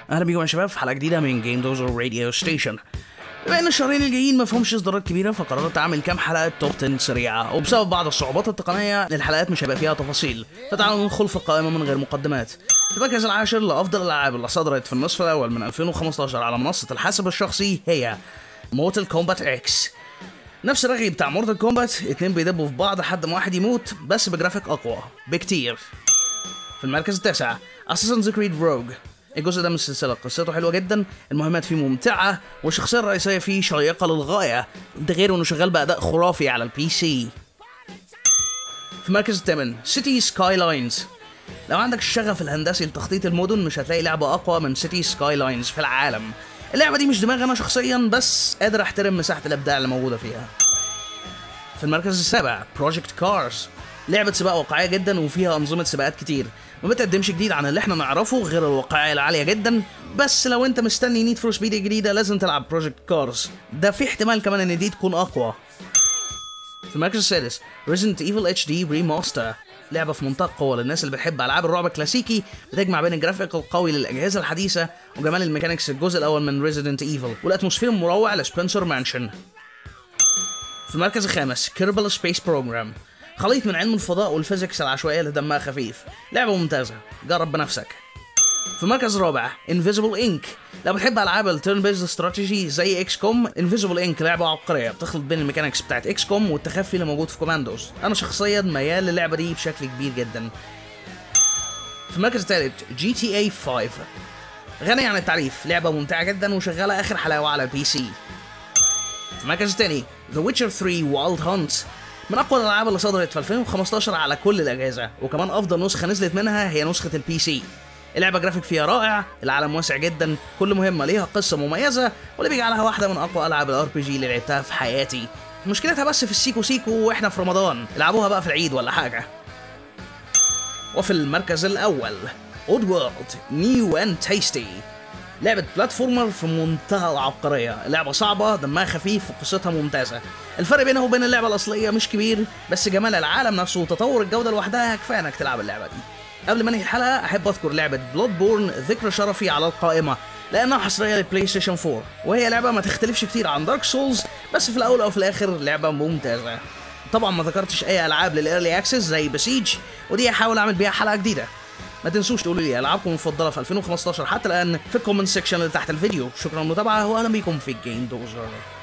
اهلا بيكم يا شباب في حلقه جديده من جيم دوزر راديو ستيشن بما ان الشهرين الجايين ما فيهمش اصدارات كبيره فقررت اعمل كام حلقه توب 10 سريعه وبسبب بعض الصعوبات التقنيه الحلقات مش هيبقى فيها تفاصيل فتعالوا ندخل في القائمه من غير مقدمات في المركز العاشر لافضل الالعاب اللي صدرت في النصف الاول من 2015 على منصه الحاسب الشخصي هي موتل كومبات اكس نفس الرغي بتاع مورتال كومبات اتنين بيدبوا في بعض لحد ما واحد يموت بس بجرافيك اقوى بكتير في المركز التاسع اساسنز كريد روج الجزء ده من السلسله قصته حلوه جدا المهمات فيه ممتعه والشخصيه الرئيسيه فيه شيقه للغايه ده غير انه شغال باداء خرافي على البي سي في المركز الثامن سيتي سكاي لاينز لو عندك الشغف الهندسي لتخطيط المدن مش هتلاقي لعبه اقوى من سيتي سكاي لاينز في العالم اللعبه دي مش دماغي انا شخصيا بس قادر احترم مساحه الابداع اللي موجوده فيها في المركز السابع بروجكت كارز لعبة سباق واقعية جدا وفيها أنظمة سباقات كتير ما بتقدمش جديد عن اللي احنا نعرفه غير الواقعية العالية جدا بس لو انت مستني نيد فور سبيد جديدة لازم تلعب بروجكت كارز ده في احتمال كمان ان دي تكون أقوى في المركز السادس Resident Evil HD Remaster لعبة في منتهى القوة للناس اللي بتحب ألعاب الرعب الكلاسيكي بتجمع بين الجرافيك القوي للأجهزة الحديثة وجمال الميكانيكس الجزء الأول من Resident Evil والأتموسفير المروع لسبنسر مانشن في المركز الخامس كيربل سبيس بروجرام خليط من علم الفضاء والفيزيكس العشوائية اللي دمها خفيف لعبة ممتازة جرب بنفسك في المركز الرابع انفيزبل انك لو بتحب العاب التيرن بيزد استراتيجي زي اكس كوم انفيزبل انك لعبه عبقريه بتخلط بين الميكانيكس بتاعت اكس كوم والتخفي اللي موجود في كوماندوز انا شخصيا ميال للعبه دي بشكل كبير جدا في المركز الثالث جي تي اي 5 غني عن التعريف لعبه ممتعه جدا وشغاله اخر حلاوه على البي سي في المركز الثاني ذا ويتشر 3 وايلد هانت من اقوى الالعاب اللي صدرت في 2015 على كل الاجهزه وكمان افضل نسخه نزلت منها هي نسخه البي سي اللعبه جرافيك فيها رائع العالم واسع جدا كل مهمه ليها قصه مميزه واللي بيجعلها واحده من اقوى العاب الار بي جي اللي لعبتها في حياتي مشكلتها بس في السيكو سيكو واحنا في رمضان العبوها بقى في العيد ولا حاجه وفي المركز الاول اود وورلد نيو اند تيستي لعبة بلاتفورمر في منتهى العبقرية، لعبة صعبة دمها خفيف وقصتها ممتازة. الفرق بينها وبين اللعبة الأصلية مش كبير، بس جمال العالم نفسه وتطور الجودة لوحدها كفاية إنك تلعب اللعبة دي. قبل ما انهي الحلقة أحب أذكر لعبة بلود بورن ذكر شرفي على القائمة، لأنها حصرية للبلاي ستيشن 4، وهي لعبة ما تختلفش كتير عن دارك سولز، بس في الأول أو في الآخر لعبة ممتازة. طبعا ما ذكرتش أي ألعاب للإيرلي أكسس زي بسيج، ودي هحاول أعمل بيها حلقة جديدة. ما تنسوش تقولوا لي العابكم المفضله في 2015 حتى الان في الكومنت سيكشن اللي تحت الفيديو شكرا للمتابعه واهلا بكم في جيم دوزر